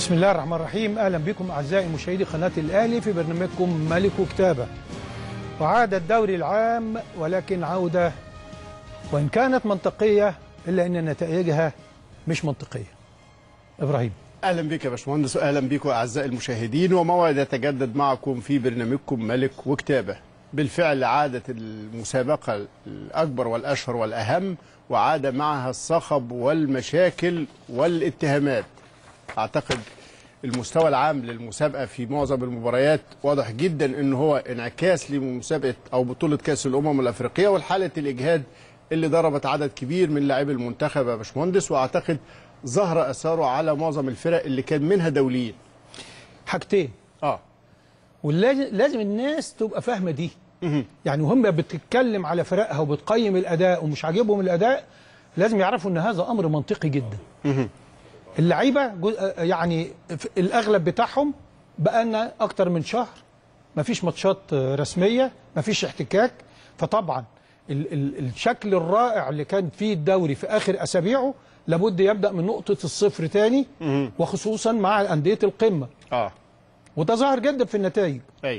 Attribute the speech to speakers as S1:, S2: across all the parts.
S1: بسم الله الرحمن الرحيم اهلا بكم اعزائي مشاهدي قناه الاهلي في برنامجكم ملك وكتابه وعاد الدوري العام ولكن عوده وان كانت منطقيه الا ان نتائجها مش منطقيه ابراهيم
S2: اهلا بك يا باشمهندس واهلا بكم اعزائي المشاهدين وموعد يتجدد معكم في برنامجكم ملك وكتابه بالفعل عادت المسابقه الاكبر والاشهر والاهم وعاد معها الصخب والمشاكل والاتهامات اعتقد المستوى العام للمسابقه في معظم المباريات واضح جدا ان هو انعكاس لمسابقه او بطوله كاس الامم الافريقيه والحاله الاجهاد اللي ضربت عدد كبير من لاعبي المنتخب يا باشمهندس واعتقد ظهر اثاره على معظم الفرق اللي كان منها دوليين
S1: حاجتين
S2: اه
S1: ولازم لازم الناس تبقى فاهمه دي يعني وهم بتتكلم على فرقها وبتقيم الاداء ومش عاجبهم الاداء لازم يعرفوا ان هذا امر منطقي جدا اللعيبه جو- يعني في الاغلب بتاعهم بقالنا اكتر من شهر مفيش ماتشات رسميه مفيش احتكاك فطبعا ال ال الشكل الرائع اللي كان فيه الدوري في اخر اسابيعه لابد يبدا من نقطه الصفر تاني وخصوصا مع انديه القمه
S2: اه
S1: وده ظاهر جدا في النتائج
S2: ايوه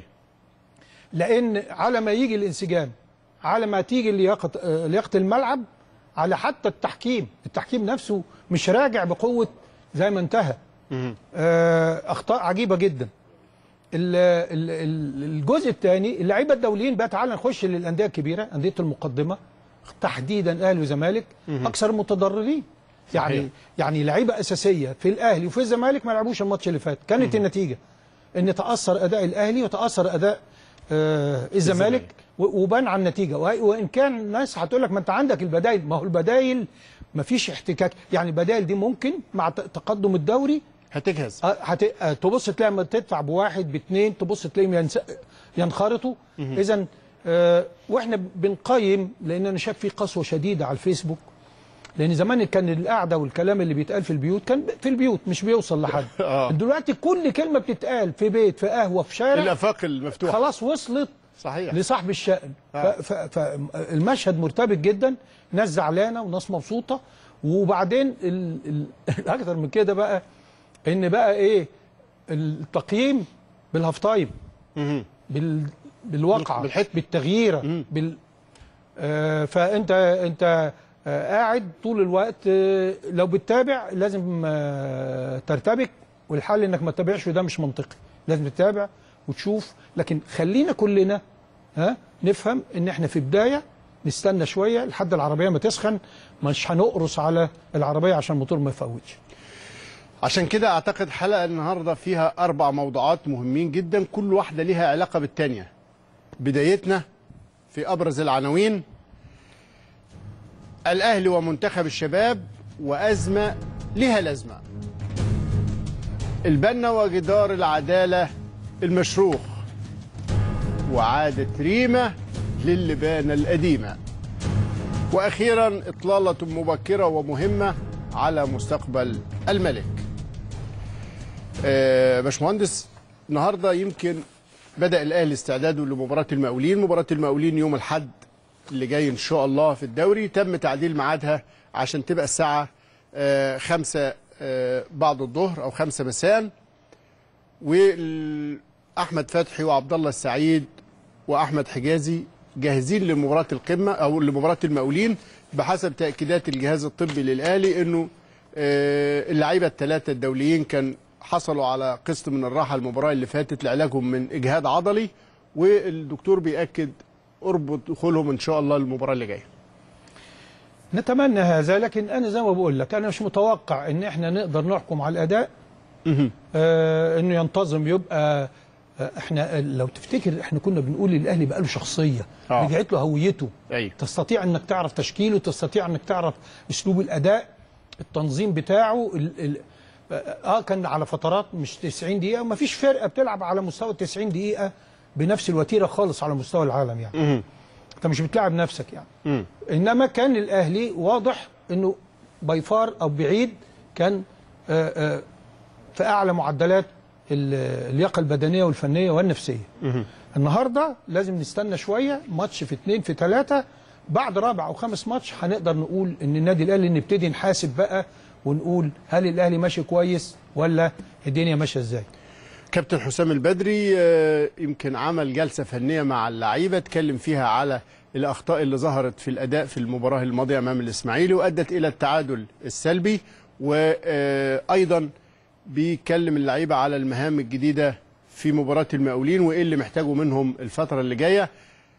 S1: لان على ما يجي الانسجام على ما تيجي لياقه آه، لياقه الملعب على حتى التحكيم التحكيم نفسه مش راجع بقوه زي ما انتهى آه، اخطاء عجيبه جدا ال- ال- ال- الجزء الثاني اللعيبه الدوليين بقى تعالى نخش للانديه الكبيره انديه المقدمه تحديدا اهلي وزمالك اكثر المتضررين يعني
S2: صحيح.
S1: يعني لعيبه اساسيه في الاهلي وفي الزمالك ما لعبوش الماتش اللي فات كانت النتيجه ان تاثر اداء الاهلي وتاثر اداء آه الزمالك
S2: الزمالك.
S1: و- وبان على النتيجه وه- وان كان الناس هتقول لك ما انت عندك البدايل ما هو البدايل ما فيش احتكاك يعني البدايل دي ممكن مع ت- تقدم الدوري
S2: هتجهز
S1: آه، هت... آه، تبص تلاقي لما تدفع بواحد باثنين تبص تلاقيهم ينس... ينخرطوا اذا آه واحنا بنقيم لان انا شايف في قسوه شديده على الفيسبوك لان زمان كان القعده والكلام اللي بيتقال في البيوت كان في اليوت مش بيوصل لحد
S2: آه.
S1: دلوقتي كل كلمه بتتقال في بيت في قهوه في شارع
S2: الافاق المفتوحه
S1: خلاص وصلت
S2: صحيح
S1: لصاحب الشأن
S2: آه.
S1: فالمشهد مرتبط جدا ناس زعلانه وناس مبسوطه وبعدين ال... ال... الاكثر من كده بقى ان بقى ايه التقييم بالهاف تايم
S2: مهم.
S1: بال... بالواقعه
S2: بالحت-
S1: بالتغييره بال... آه فانت انت آه قاعد طول الوقت آه لو بتتابع لازم آه ترتبك والحل انك ما تتابعش وده مش منطقي لازم تتابع وتشوف لكن خلينا كلنا ها نفهم ان احنا في بدايه نستنى شويه لحد العربيه ما تسخن مش هنقرص على العربيه عشان الموتور ما يفوتش
S2: عشان كده اعتقد حلقه النهارده فيها اربع موضوعات مهمين جدا كل واحده ليها علاقه بالتانيه بدايتنا في ابرز العناوين الاهلي ومنتخب الشباب وازمه لها لازمه البنا وجدار العداله المشروخ وعاده ريمه للبانه القديمه واخيرا اطلاله مبكره ومهمه على مستقبل الملك آه، باشمهندس النهارده يمكن بدا الاهلي استعداده لمباراه المقاولين مباراه المقاولين يوم الاحد اللي جاي ان شاء الله في الدوري تم تعديل ميعادها عشان تبقى الساعه آه، خمسة آه، بعد الظهر او خمسة مساء واحمد فتحي وعبد الله السعيد واحمد حجازي جاهزين لمباراه القمه او لمباراه المقاولين بحسب تاكيدات الجهاز الطبي للاهلي انه آه، اللعيبه الثلاثه الدوليين كان حصلوا على قسط من الراحه المباراه اللي فاتت لعلاجهم من اجهاد عضلي والدكتور بياكد قرب دخولهم ان شاء الله المباراه اللي جايه
S1: نتمنى هذا لكن انا زي ما بقول لك انا مش متوقع ان احنا نقدر نحكم على الاداء آه انه ينتظم يبقى آه احنا لو تفتكر احنا كنا بنقول الاهلي بقى له شخصيه
S2: آه.
S1: رجعت له هويته
S2: ايوه
S1: تستطيع انك تعرف تشكيله تستطيع انك تعرف اسلوب الاداء التنظيم بتاعه ال ال اه كان على فترات مش 90 دقيقه وما فيش فرقه بتلعب على مستوى 90 دقيقه بنفس الوتيره خالص على مستوى العالم يعني انت مش بتلعب نفسك يعني انما كان الاهلي واضح انه باي فار او بعيد كان آه، آه، في اعلى معدلات ال- اللياقه البدنيه والفنيه والنفسيه النهارده لازم نستنى شويه ماتش في اثنين في ثلاثه بعد رابع او خامس ماتش هنقدر نقول ان النادي الاهلي نبتدي نحاسب بقى ونقول هل الاهلي ماشي كويس ولا الدنيا ماشيه ازاي
S2: كابتن حسام البدري آه، يمكن عمل جلسة فنية مع اللعيبة اتكلم فيها على الأخطاء اللي ظهرت في الأداء في المباراة الماضية أمام الإسماعيلي وأدت إلى التعادل السلبي وأيضا بيكلم اللعيبة على المهام الجديدة في مباراة المقاولين وإيه اللي محتاجه منهم الفترة اللي جاية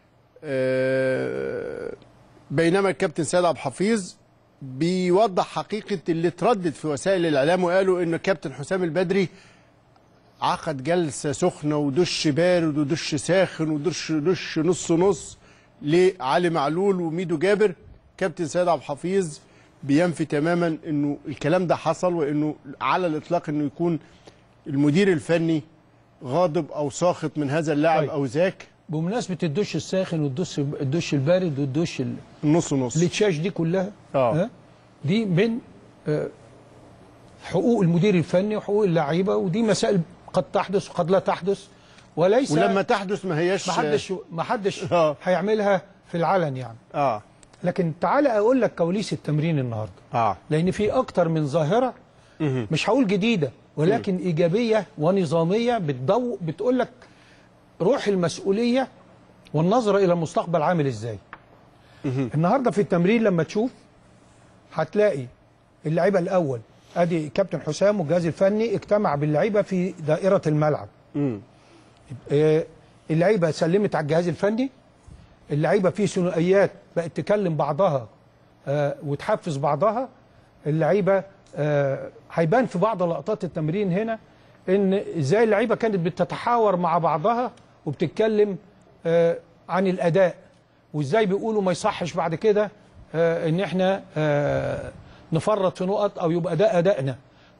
S2: آه، بينما الكابتن سيد عبد الحفيظ بيوضح حقيقة اللي اتردد في وسائل الإعلام وقالوا إن الكابتن حسام البدري عقد جلسة سخنة ودش بارد ودش ساخن ودش دش نص نص لعلي معلول وميدو جابر كابتن سيد عبد الحفيظ بينفي تماما انه الكلام ده حصل وانه على الاطلاق انه يكون المدير الفني غاضب او ساخط من هذا اللاعب
S1: طيب.
S2: او ذاك
S1: بمناسبه الدش الساخن والدش الدش البارد والدش ال-
S2: نص نص
S1: التشاش دي كلها
S2: آه.
S1: ها؟ دي من آه، حقوق المدير الفني وحقوق اللعيبه ودي مسائل قد تحدث وقد لا تحدث وليس
S2: ولما تحدث ما هياش
S1: ما حدش ما حدش
S2: آه.
S1: هيعملها في العلن يعني
S2: اه
S1: لكن تعالى اقول لك كواليس التمرين النهارده
S2: اه
S1: لان في اكتر من ظاهره مش هقول جديده ولكن ايجابيه ونظاميه بتضو بتقول لك روح المسؤوليه والنظره الى المستقبل عامل ازاي النهارده في التمرين لما تشوف هتلاقي اللعيبه الاول ادي كابتن حسام والجهاز الفني اجتمع باللعيبه في دائره الملعب
S2: مم.
S1: آه، اللعيبه سلمت على الجهاز الفني اللعيبه في ثنائيات بقت تكلم بعضها آه، وتحفز بعضها اللعيبه آه، هيبان في بعض لقطات التمرين هنا ان ازاي اللعيبه كانت بتتحاور مع بعضها وبتتكلم آه، عن الاداء وازاي بيقولوا ما يصحش بعد كده آه، ان احنا آه، نفرط في نقط او يبقى ده ادائنا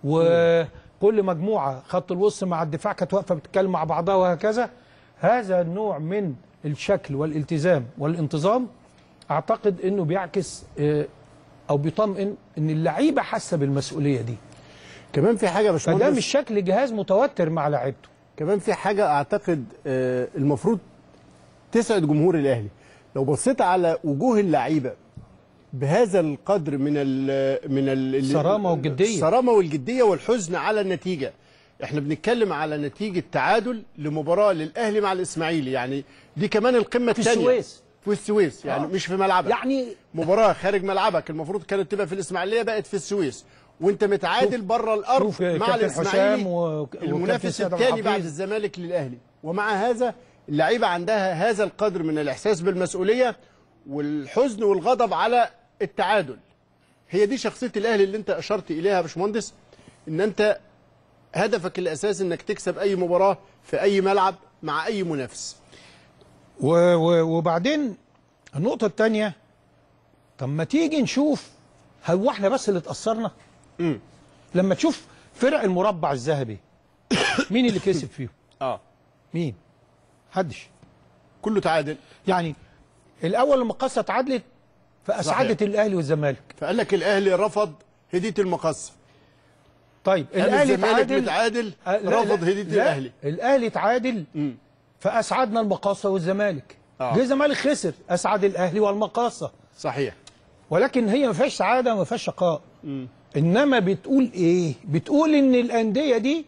S1: وكل مجموعه خط الوسط مع الدفاع كانت واقفه بتتكلم مع بعضها وهكذا هذا النوع من الشكل والالتزام والانتظام اعتقد انه بيعكس آه، او بيطمئن ان اللعيبه حاسه بالمسؤوليه دي
S2: كمان في حاجه يا
S1: فده
S2: باشمهندس
S1: مش شكل جهاز متوتر مع لعيبته
S2: كمان في حاجة أعتقد آه، المفروض تسعد جمهور الأهلي لو بصيت على وجوه اللعيبة بهذا القدر من ال من ال
S1: الصرامة والجدية.
S2: الصرامة والجدية والحزن على النتيجة احنا بنتكلم على نتيجة تعادل لمباراة للأهلي مع الإسماعيلي يعني دي كمان القمة
S1: في
S2: الثانية
S1: السويس.
S2: في السويس يعني
S1: آه.
S2: مش في ملعبك
S1: يعني
S2: مباراة خارج ملعبك المفروض كانت تبقى في الإسماعيلية بقت في السويس وانت متعادل بره الارض
S1: شوف
S2: مع
S1: كابتن
S2: الاسماعيلي
S1: حسام و- وكابتن
S2: المنافس
S1: سيد عبد
S2: الثاني بعد
S1: الحفيظ.
S2: الزمالك للاهلي ومع هذا اللعيبه عندها هذا القدر من الاحساس بالمسؤوليه والحزن والغضب على التعادل هي دي شخصيه الاهلي اللي انت اشرت اليها يا باشمهندس ان انت هدفك الاساسي انك تكسب اي مباراه في اي ملعب مع اي منافس
S1: و و وبعدين النقطة الثانية طب ما تيجي نشوف هو احنا بس اللي اتأثرنا؟
S2: امم
S1: لما تشوف فرق المربع الذهبي مين اللي كسب فيهم؟
S2: اه
S1: مين؟ محدش
S2: كله تعادل
S1: يعني الأول لما قصة اتعادلت فأسعدت الأهلي والزمالك
S2: فقال لك الاهلي رفض هديه المقص
S1: طيب
S2: قال
S1: الأهلي
S2: الزمالك
S1: اتعادل
S2: متعادل
S1: آه، لا،
S2: رفض
S1: لا،
S2: هديه
S1: لا،
S2: الاهلي
S1: الأهلي اتعادل
S2: امم
S1: فأسعدنا المقاصة والزمالك
S2: آه.
S1: جه الزمالك خسر أسعد الأهلي والمقاصة
S2: صحيح
S1: ولكن هي ما فيهاش سعاده وما فيهاش شقاء انما بتقول ايه بتقول ان الانديه دي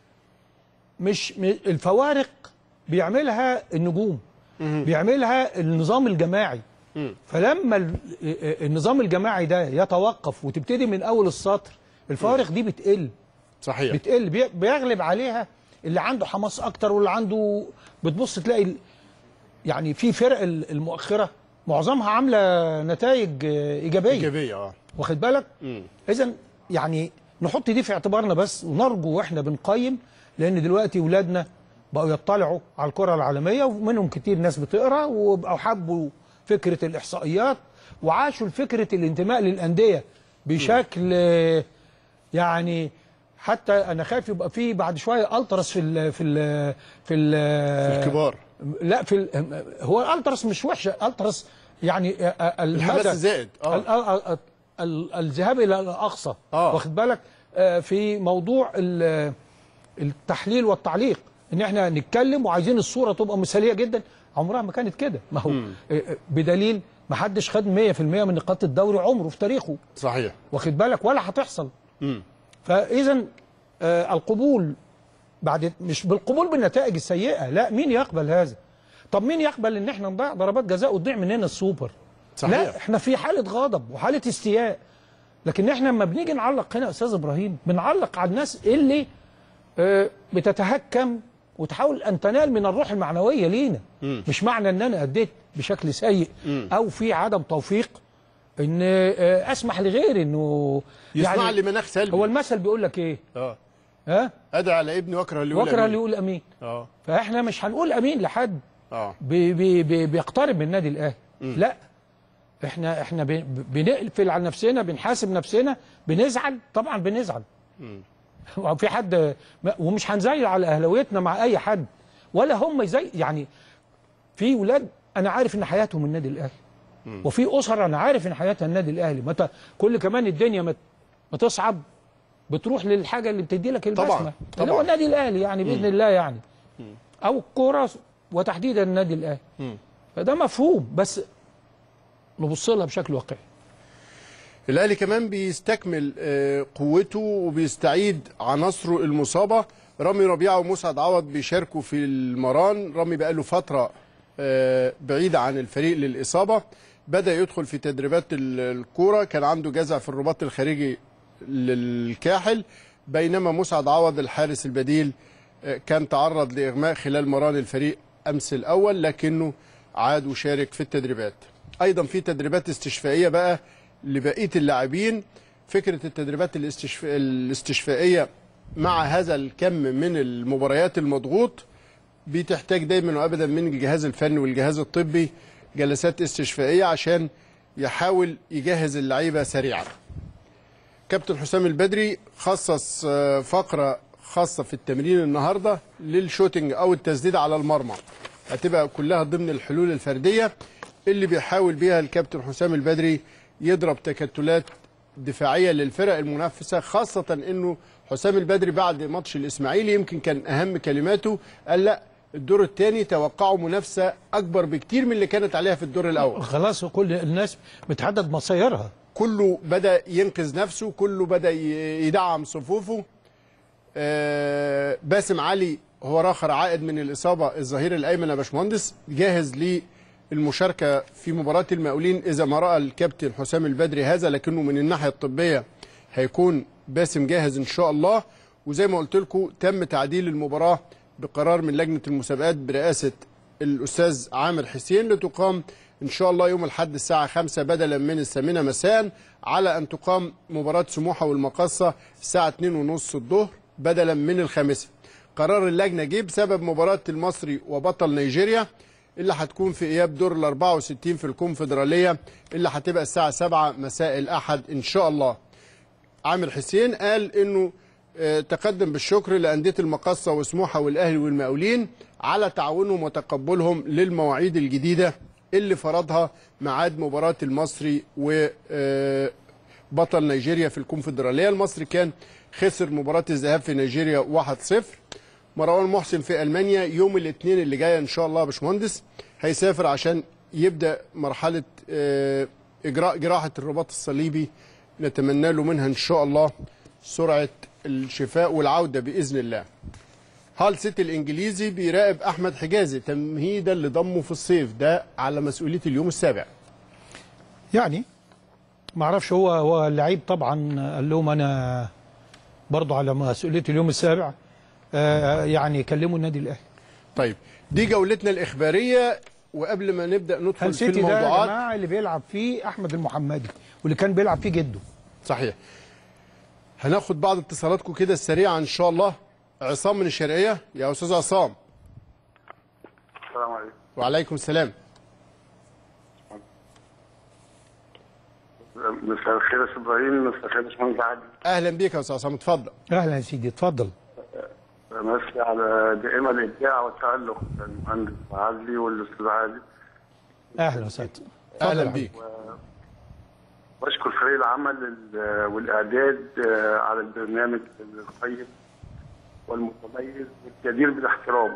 S1: مش م- الفوارق بيعملها النجوم بيعملها النظام الجماعي فلما ال- النظام الجماعي ده يتوقف وتبتدي من اول السطر الفوارق دي بتقل
S2: صحيح
S1: بتقل بي- بيغلب عليها اللي عنده حماس اكتر واللي عنده بتبص تلاقي ال- يعني في فرق ال- المؤخره معظمها عامله نتائج آه، ايجابيه
S2: ايجابيه اه
S1: واخد بالك
S2: مم.
S1: اذا يعني نحط دي في اعتبارنا بس ونرجو واحنا بنقيم لان دلوقتي ولادنا بقوا يطلعوا على الكره العالميه ومنهم كتير ناس بتقرا وبقوا حبوا فكره الاحصائيات وعاشوا فكره الانتماء للانديه بشكل آه، يعني حتى انا خايف يبقى في بعد شويه الترس في ال في ال في ال
S2: الكبار
S1: لا في ال هو الترس مش وحشه الترس يعني آه، آه،
S2: الحماس
S1: الهدف-
S2: الزائد اه
S1: ال- ال- ال- ال- الذهاب الى الاقصى
S2: آه.
S1: واخد بالك آه، في موضوع ال- التحليل والتعليق ان احنا نتكلم وعايزين الصوره تبقى مثاليه جدا عمرها ما كانت كده ما هو آه، آه، بدليل ما حدش خد 100% من نقاط الدوري عمره في تاريخه
S2: صحيح
S1: واخد بالك ولا هتحصل
S2: مم.
S1: فاذا آه القبول بعد مش بالقبول بالنتائج السيئه لا مين يقبل هذا طب مين يقبل ان احنا نضيع ضربات جزاء وتضيع مننا السوبر
S2: صحيح.
S1: لا احنا في حاله غضب وحاله استياء لكن احنا لما بنيجي نعلق هنا يا استاذ ابراهيم بنعلق على الناس اللي آه، بتتهكم وتحاول ان تنال من الروح المعنويه لينا مش معنى ان انا اديت بشكل سيء او في عدم توفيق ان آه، اسمح لغيري انه
S2: يسمع لي مناخ سلبي
S1: هو المثل بيقول لك ايه
S2: اه
S1: ها
S2: ادعى على ابني واكره اللي يقول
S1: واكره
S2: أمين.
S1: اللي يقول امين
S2: اه
S1: فاحنا مش هنقول امين لحد
S2: اه
S1: بي بي بي بيقترب من النادي الاهلي لا احنا احنا بن- بنقفل على نفسنا بنحاسب نفسنا بنزعل طبعا بنزعل في حد ما- ومش هنزعل على اهلاويتنا مع اي حد ولا هم زي يعني في ولاد انا عارف ان حياتهم النادي الاهلي وفي اسر انا عارف ان حياتها النادي الاهلي متى كل كمان الدنيا ما ما تصعب بتروح للحاجه اللي بتدي لك
S2: طبعاً،
S1: البسمه اللي
S2: طبعاً.
S1: هو النادي الاهلي يعني باذن الله يعني او الكوره وتحديدا النادي الاهلي فده مفهوم بس نبص لها بشكل واقعي
S2: الاهلي كمان بيستكمل آه، قوته وبيستعيد عناصره المصابه رامي ربيعه ومسعد عوض بيشاركوا في المران رامي بقى له فتره آه، بعيده عن الفريق للاصابه بدا يدخل في تدريبات ال- الكوره كان عنده جزع في الرباط الخارجي للكاحل بينما مسعد عوض الحارس البديل آه، كان تعرض لاغماء خلال مران الفريق امس الاول لكنه عاد وشارك في التدريبات ايضا في تدريبات استشفائيه بقى لبقيه اللاعبين فكره التدريبات الاستشف... الاستشفائيه مع هذا الكم من المباريات المضغوط بتحتاج دايما وابدا من الجهاز الفني والجهاز الطبي جلسات استشفائيه عشان يحاول يجهز اللعيبه سريعا كابتن حسام البدري خصص آه، فقره خاصه في التمرين النهارده للشوتنج او التسديد على المرمى هتبقى كلها ضمن الحلول الفرديه اللي بيحاول بيها الكابتن حسام البدري يضرب تكتلات دفاعيه للفرق المنافسه خاصه انه حسام البدري بعد ماتش الاسماعيلي يمكن كان اهم كلماته قال لا الدور الثاني توقعوا منافسه اكبر بكتير من اللي كانت عليها في الدور الاول
S1: خلاص كل الناس بتحدد مصيرها
S2: كله بدا ينقذ نفسه كله بدا ي- يدعم صفوفه آه، باسم علي هو راخر عائد من الاصابه الظهير الايمن يا باشمهندس جاهز للمشاركه في مباراه المقاولين اذا ما راى الكابتن حسام البدري هذا لكنه من الناحيه الطبيه هيكون باسم جاهز ان شاء الله وزي ما قلت لكم تم تعديل المباراه بقرار من لجنه المسابقات برئاسه الاستاذ عامر حسين لتقام ان شاء الله يوم الاحد الساعه 5 بدلا من الثامنه مساء على ان تقام مباراه سموحه والمقصه الساعه 2 ونص الظهر بدلا من الخامسه قرار اللجنه جه بسبب مباراه المصري وبطل نيجيريا اللي هتكون في اياب دور ال 64 في الكونفدراليه اللي هتبقى الساعه 7 مساء الاحد ان شاء الله عامر حسين قال انه آه، تقدم بالشكر لانديه المقصه وسموحه والاهلي والمقاولين على تعاونهم وتقبلهم للمواعيد الجديده اللي فرضها ميعاد مباراه المصري وبطل نيجيريا في الكونفدراليه المصري كان خسر مباراه الذهاب في نيجيريا 1-0 مروان محسن في المانيا يوم الاثنين اللي جاي ان شاء الله يا باشمهندس هيسافر عشان يبدا مرحله آه، اجراء جراحه الرباط الصليبي نتمنى له منها ان شاء الله سرعه الشفاء والعوده باذن الله. هال سيتي الانجليزي بيراقب احمد حجازي تمهيدا لضمه في الصيف ده على مسؤوليه اليوم السابع.
S1: يعني ما اعرفش هو هو اللعيب طبعا قال لهم انا برضه على مسؤوليه اليوم السابع آه يعني كلموا النادي الاهلي
S2: طيب دي جولتنا الاخباريه وقبل ما نبدا ندخل
S1: هل
S2: في
S1: سيتي ده يا
S2: الموضوعات
S1: جماعه اللي بيلعب فيه احمد المحمدي واللي كان بيلعب فيه جده
S2: صحيح هناخد بعض اتصالاتكم كده السريعه ان شاء الله عصام من الشرقيه يا استاذ عصام
S3: السلام عليكم
S2: وعليكم السلام
S3: مساء الخير يا استاذ ابراهيم مساء الخير يا باشمهندس عادل
S2: اهلا بيك يا استاذ عصام اتفضل
S1: اهلا يا سيدي اتفضل
S3: مسي على دائما الابداع والتالق المهندس عادلي والاستاذ عادل
S1: اهلا وسهلا اتفضل
S2: اهلا
S1: يا
S2: بيك
S3: واشكر فريق العمل ال- والاعداد آه، على البرنامج الطيب والمتميز والجدير بالاحترام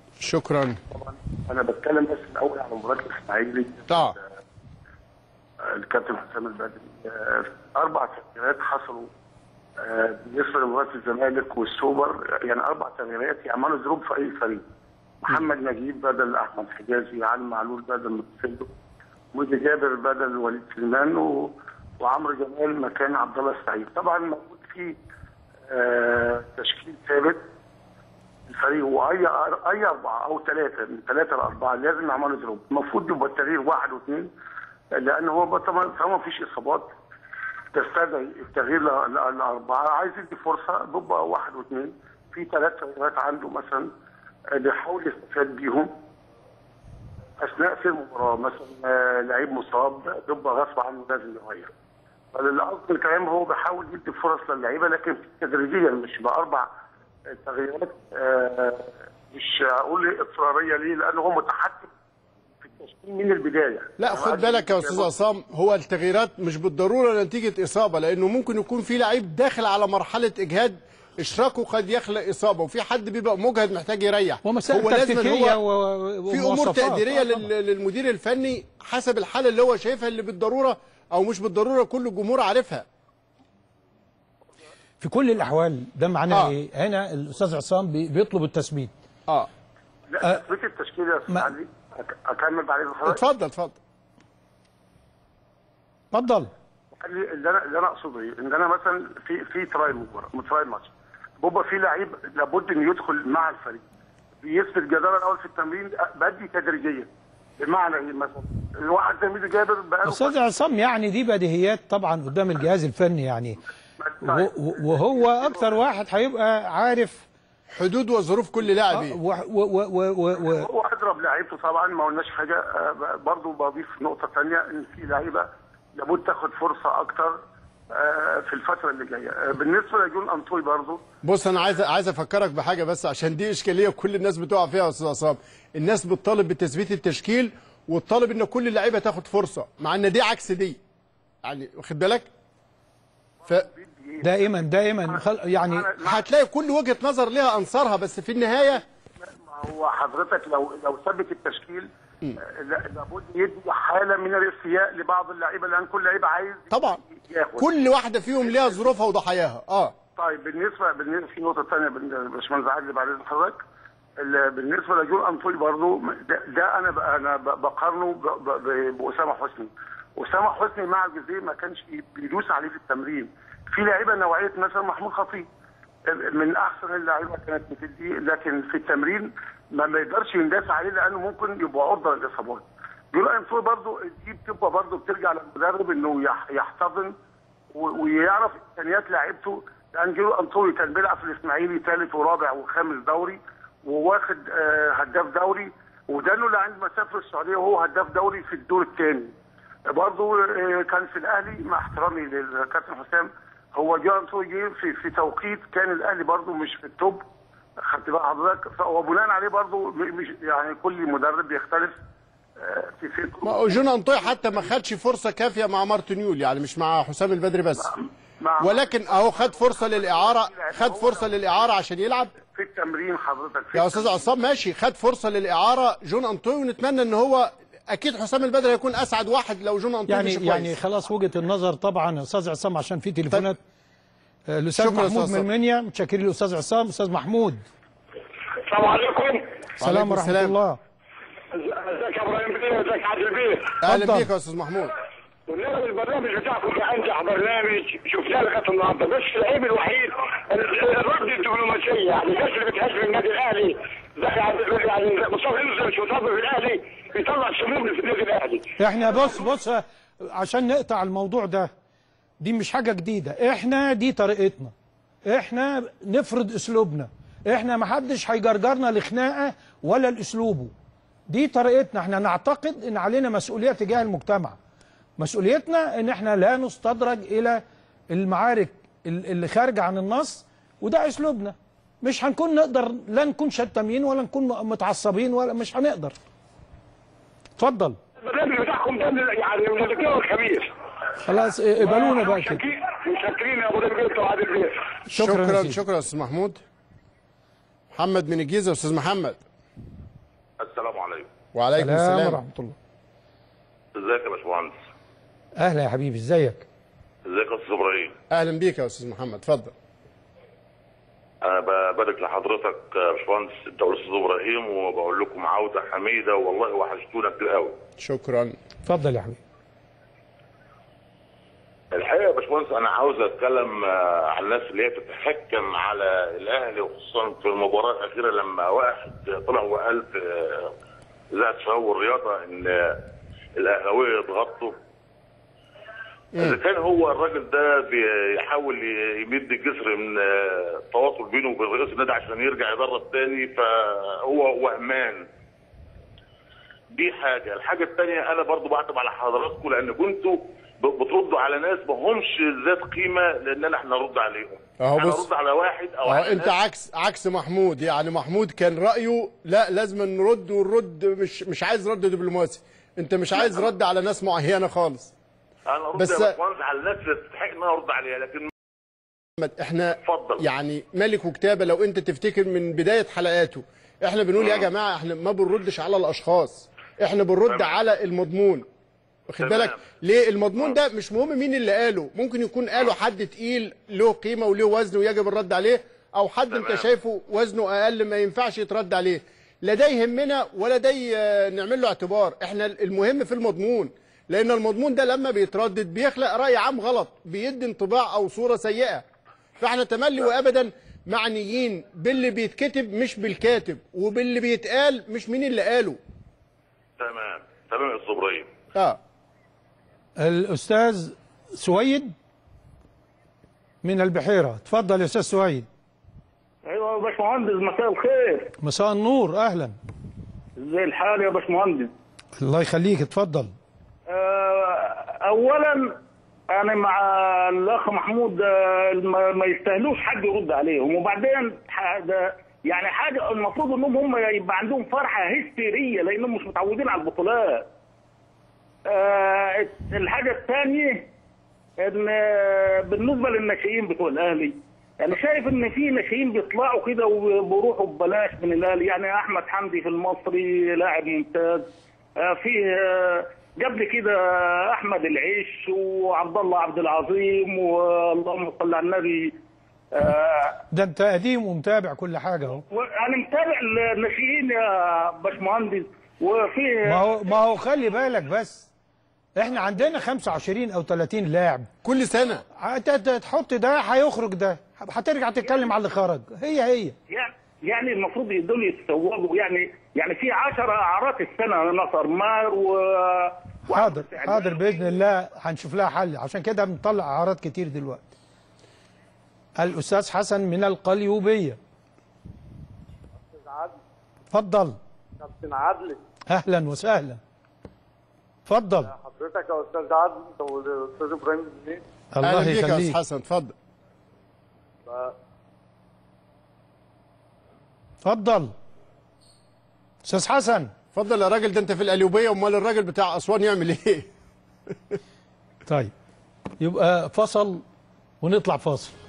S2: شكرا
S3: طبعا انا بتكلم بس الاول عن مباراه الاسماعيلي
S2: اه
S3: الكابتن حسام البدري آه، اربع تغييرات حصلوا آه، بالنسبه لمباراه الزمالك والسوبر يعني اربع تغييرات يعملوا ضروب في اي فريق محمد نجيب بدل احمد حجازي علي معلول بدل متسلو مودي جابر بدل وليد سليمان و... وعمرو جمال مكان عبد الله السعيد طبعا موجود في آه، تشكيل ثابت الفريق واي اي اربعه او ثلاثه من ثلاثه لاربعه لازم يعملوا ضروب المفروض يبقى التغيير واحد واثنين لان هو طبعا طالما مفيش اصابات تستدعي التغيير ل- ل- لاربعه عايز يدي فرصه بيبقى واحد واثنين في ثلاث تغييرات عنده مثلا آه، بيحاول يستفاد بيهم اثناء في المباراه مثلا آه، لعيب مصاب بيبقى غصب عنه لازم يغير فالقصد الكلام هو بيحاول يدي فرص للعيبه لكن تدريجيا مش باربع تغييرات آه، مش هقول اضطراريه ليه لانه هو متحكم في التشكيل من البدايه
S2: لا خد بالك يا استاذ عصام هو التغييرات مش بالضروره نتيجه اصابه لانه ممكن يكون في لعيب داخل على مرحله اجهاد اشراكه قد يخلق اصابه وفي حد بيبقى مجهد محتاج يريح
S1: ومسائل
S2: هو لازم
S1: تكتيكيه
S2: هو
S1: و-
S2: في امور
S1: ومواصفات.
S2: تقديريه
S1: آه، طبعاً.
S2: لل- للمدير الفني حسب الحاله اللي هو شايفها اللي بالضروره او مش بالضروره كل الجمهور عارفها
S1: في كل الاحوال ده معناه
S2: آه.
S1: ايه هنا الاستاذ عصام بي- بيطلب التثبيت
S2: اه
S3: لا تثبيت التشكيل يا استاذ
S1: ما-
S3: علي أك- اكمل بعدين حضرتك
S2: اتفضل اتفضل
S1: اتفضل
S3: قال لي اللي انا اللي انا اقصده ايه؟ ان انا مثلا في في ترايل مباراه ترايل ماتش بيبقى في لعيب لابد انه يدخل مع الفريق بيثبت جدارة الاول في التمرين بدي تدريجيا بمعنى ايه مثلا الواحد زي ميدو جابر بقى
S1: استاذ عصام يعني دي بديهيات طبعا قدام الجهاز الفني يعني و- و- وهو اكثر واحد هيبقى عارف
S2: حدود وظروف كل لاعب
S1: آه،
S2: ايه
S1: و- و- و- و- و-
S3: هو اضرب لعيبته طبعا ما قلناش حاجه آه، برضه بضيف نقطه ثانيه ان في لعيبه لابد تاخد فرصه اكتر آه، في الفتره اللي جايه آه، بالنسبه لجون انطوي برضه
S2: بص انا عايز عايز افكرك بحاجه بس عشان دي اشكاليه كل الناس بتقع فيها يا استاذ عصام الناس بتطالب بتثبيت التشكيل وتطالب ان كل اللعيبه تاخد فرصه مع ان دي عكس دي يعني واخد بالك ف
S1: دائما دائما خل- يعني
S2: هتلاقي كل وجهه نظر ليها انصارها بس في النهايه
S3: ما هو حضرتك لو لو ثبت التشكيل آه، لا- لابد يدي حاله من الاستياء لبعض اللعيبه لان كل لعيب عايز
S2: طبعا
S3: ياخد
S2: كل واحده فيهم ليها ظروفها وضحاياها اه
S3: طيب بالنسبه بالنسبه في نقطه ثانيه باشمهندس عادل بعد اذن حضرتك ال- بالنسبه لجون انطوي برضو ده, ده انا ب- انا ب- بقارنه ب- ب- ب- باسامه حسني اسامه حسني مع الجزيره ما كانش بيدوس عليه في التمرين في لعيبه نوعيه مثلا محمود خطيب من احسن اللعيبه كانت بتدي لكن في التمرين ما ما يقدرش ينداس عليه لانه ممكن يبقى عرضه للاصابات جون انطوي برضو دي بتبقى برضو بترجع للمدرب انه يح- يحتضن و- ويعرف امكانيات لعيبته لان جيرو انطوي كان بيلعب في الاسماعيلي ثالث ورابع وخامس دوري وواخد آه، هداف دوري ودانه اللي عند مسافه السعوديه وهو هداف دوري في الدور الثاني برضه آه، كان في الاهلي مع احترامي للكابتن حسام هو جيرو انطوي جه في في توقيت كان الاهلي برضه مش في التوب خدت بقى حضرتك وبناء عليه برضه م- مش يعني كل مدرب بيختلف آه، في فكره
S2: ما هو جون انطوي حتى ما خدش فرصه كافيه مع مارتينيول يعني مش مع حسام البدري بس
S3: مع
S2: ولكن اهو خد فرصه للاعاره خد فرصه للاعاره عشان يلعب
S3: في التمرين حضرتك في
S2: يا استاذ عصام ماشي خد فرصه للاعاره جون انطوي ونتمنى ان هو اكيد حسام البدري هيكون اسعد واحد لو جون انطوي
S1: يعني
S2: مش كويس
S1: يعني خلاص وجهه النظر طبعا استاذ عصام عشان في تليفونات آه، الاستاذ
S2: شكرا يا
S1: محمود
S2: أستاذ
S1: من المنيا متشكرين الاستاذ عصام استاذ محمود
S4: السلام عليكم
S1: السلام ورحمه
S2: السلام.
S1: الله
S4: ازيك يا ابراهيم بيه ازيك عادل بيه
S2: اهلا
S1: اتفضل.
S2: بيك يا استاذ محمود
S4: والنبي البرنامج بتاعكم ده انجح برنامج شفناه لغايه النهارده بس العيب الوحيد ال- الرد الدبلوماسيه يعني الناس اللي بتهاجم النادي الاهلي زي يعني يعني مصطفى يوسف مش مصاب في الاهلي بيطلع سموم في النادي الاهلي
S1: احنا بص بص عشان نقطع الموضوع ده دي مش حاجه جديده احنا دي طريقتنا احنا نفرض اسلوبنا احنا ما حدش هيجرجرنا لخناقه ولا لاسلوبه دي طريقتنا احنا نعتقد ان علينا مسؤوليه تجاه المجتمع مسؤوليتنا ان احنا لا نستدرج الى المعارك ال- اللي خارجه عن النص وده اسلوبنا مش هنكون نقدر لا نكون شتامين ولا نكون م- متعصبين ولا مش هنقدر اتفضل
S4: البرنامج بتاعكم ده من- يعني من الاثنين والخميس
S1: خلاص قبلونا بقى كده
S4: متشكرين متشكرين يا ابراهيم بيه وعادل بيه
S1: شكرا
S2: شكرا
S1: شكرا,
S2: شكرا يا استاذ محمود محمد من الجيزه استاذ محمد
S5: السلام عليكم
S2: وعليكم
S1: السلام
S2: السلام
S1: ورحمه الله
S5: ازيك يا باشمهندس
S1: اهلا يا حبيبي ازيك
S5: ازيك يا استاذ ابراهيم
S2: اهلا بيك يا استاذ محمد اتفضل
S5: انا ببارك لحضرتك يا باشمهندس انت والاستاذ ابراهيم وبقول لكم عوده حميده والله وحشتونا كتير قوي
S2: شكرا
S1: اتفضل يا حبيبي
S5: الحقيقه يا باشمهندس انا عاوز اتكلم آه، عن الناس اللي هي بتتحكم على الاهلي وخصوصا في المباراه الاخيره لما واحد طلع وقال في آه، اذاعه شهو الرياضه ان آه، الاهلاويه يضغطوا اذا كان هو الراجل ده بيحاول يمد جسر من آه، التواصل بينه وبين رئيس النادي عشان يرجع يدرب تاني فهو وهمان دي حاجه الحاجه الثانيه انا برضو بعتب على حضراتكم لان كنتوا ب- بتردوا على ناس ما همش ذات قيمه لاننا احنا نرد عليهم
S2: أهو
S5: احنا
S2: بص.
S5: نرد على واحد او
S2: اه
S5: على
S2: انت
S5: ناس
S2: عكس عكس محمود يعني محمود كان رايه لا لازم نرد والرد مش مش عايز رد دبلوماسي انت مش عايز رد على ناس معينه خالص
S5: انا ارد
S2: بس-
S5: يا باشمهندس على الناس اللي تستحق ان انا ارد عليها لكن
S2: محمد احنا
S5: اتفضل.
S2: يعني ملك وكتابه لو انت تفتكر من بدايه حلقاته احنا بنقول يا جماعه احنا ما بنردش على الاشخاص احنا بنرد
S5: تمام.
S2: على المضمون واخد
S5: تمام.
S2: بالك ليه المضمون ده مش مهم مين اللي قاله ممكن يكون قاله حد تقيل له قيمه وله وزن ويجب الرد عليه او حد انت
S5: تمام.
S2: شايفه وزنه اقل ما ينفعش يترد عليه لا ده يهمنا ولا ده ي- نعمل له اعتبار احنا المهم في المضمون لان المضمون ده لما بيتردد بيخلق راي عام غلط بيدي انطباع او صوره سيئه فاحنا تملي وابدا معنيين باللي بيتكتب مش بالكاتب وباللي بيتقال مش مين اللي قاله
S5: تمام تمام يا استاذ ابراهيم
S2: اه
S1: الاستاذ سويد من البحيره اتفضل يا استاذ سويد
S6: ايوه يا باشمهندس مساء الخير
S1: مساء النور اهلا
S6: ازي الحال يا باشمهندس
S1: الله يخليك اتفضل
S6: آه، اولا انا مع الاخ محمود آه، ما ما يستاهلوش حد يرد عليهم وبعدين حاجه يعني حاجه المفروض انهم هم يبقى عندهم فرحه هستيريه لانهم مش متعودين على البطولات آه، الحاجه الثانيه ان آه، بالنسبه للناشئين بتوع الاهلي انا شايف ان في ناشئين بيطلعوا كده وبيروحوا ببلاش من الاهلي يعني احمد حمدي في المصري لاعب ممتاز آه، في آه، قبل كده احمد العيش وعبد الله عبد العظيم واللهم صل على النبي آه،
S1: ده انت قديم ومتابع كل حاجه اهو
S6: وانا متابع الناشئين يا باشمهندس وفي
S1: ما هو ما هو خلي بالك بس احنا عندنا 25 او 30 لاعب
S2: كل سنه
S1: هت- هت- تحط ده هيخرج ده هترجع تتكلم على اللي خرج هي هي
S6: يعني يعني المفروض يدول يتسوقوا يعني يعني في 10 اعراض السنه نصر مار و
S1: حاضر حاضر باذن الله هنشوف لها حل عشان كده بنطلع اعراض كتير دلوقتي الاستاذ حسن من القليوبيه اتفضل
S7: كابتن عدلي
S1: اهلا وسهلا اتفضل
S7: حضرتك يا استاذ عدلي انت والاستاذ ابراهيم منين
S2: اهلا
S1: الله
S2: بيك يا استاذ
S1: يخليك
S2: حسن اتفضل
S1: اتفضل استاذ حسن
S2: اتفضل يا راجل ده انت في القليوبيه امال الراجل بتاع اسوان يعمل ايه
S1: طيب يبقى فصل ونطلع فاصل